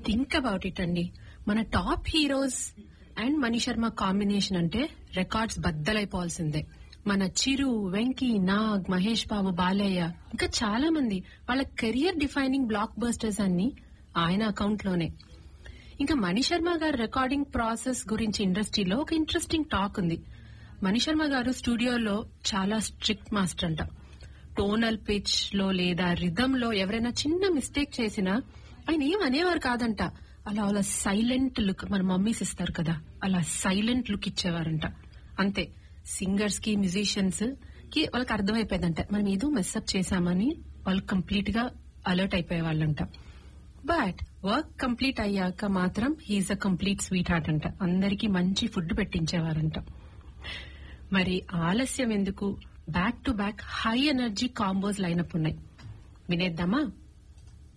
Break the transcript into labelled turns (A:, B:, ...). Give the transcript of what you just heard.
A: think about it అండి మన top heroes and Mani Sharma combination అంటే రికార్డ్స్ బద్దలైపోవాల్సిందే మన చిరు వెంకీ నాగ్ మహేష్ బాబు బాలయ్య ఇంకా చాలా మంది వాళ్ళ కెరియర్ డిఫైనింగ్ బ్లాక్ బస్టర్స్ అన్ని ఆయన అకౌంట్ లోనే ఇంకా మణిశర్మ గారి రికార్డింగ్ ప్రాసెస్ గురించి ఇండస్ట్రీలో ఒక ఇంట్రెస్టింగ్ టాక్ ఉంది మణిశర్మ గారు స్టూడియోలో చాలా స్ట్రిక్ట్ మాస్టర్ అంట టోనల్ పిచ్ లో లేదా రిథమ్ లో ఎవరైనా చిన్న మిస్టేక్ చేసినా ఆయన ఏం అనేవారు కాదంట అలా అలా సైలెంట్ లుక్ మన మమ్మీస్ ఇస్తారు కదా అలా సైలెంట్ లుక్ ఇచ్చేవారంట అంతే సింగర్స్ కి మ్యూజిషియన్స్ కి వాళ్ళకి అర్థమైపోయిందంట మనం ఏదో మెస్అప్ చేశామని వాళ్ళు కంప్లీట్ గా అలర్ట్ అయిపోయే వాళ్ళంట బట్ వర్క్ కంప్లీట్ అయ్యాక మాత్రం he is a complete sweet heart అంట అందరికీ మంచి ఫుడ్ పెట్టించేవారంట మరి ఆలస్యం ఎందుకు back to back high energy combos lineup ఉన్నాయి వినేద్దామా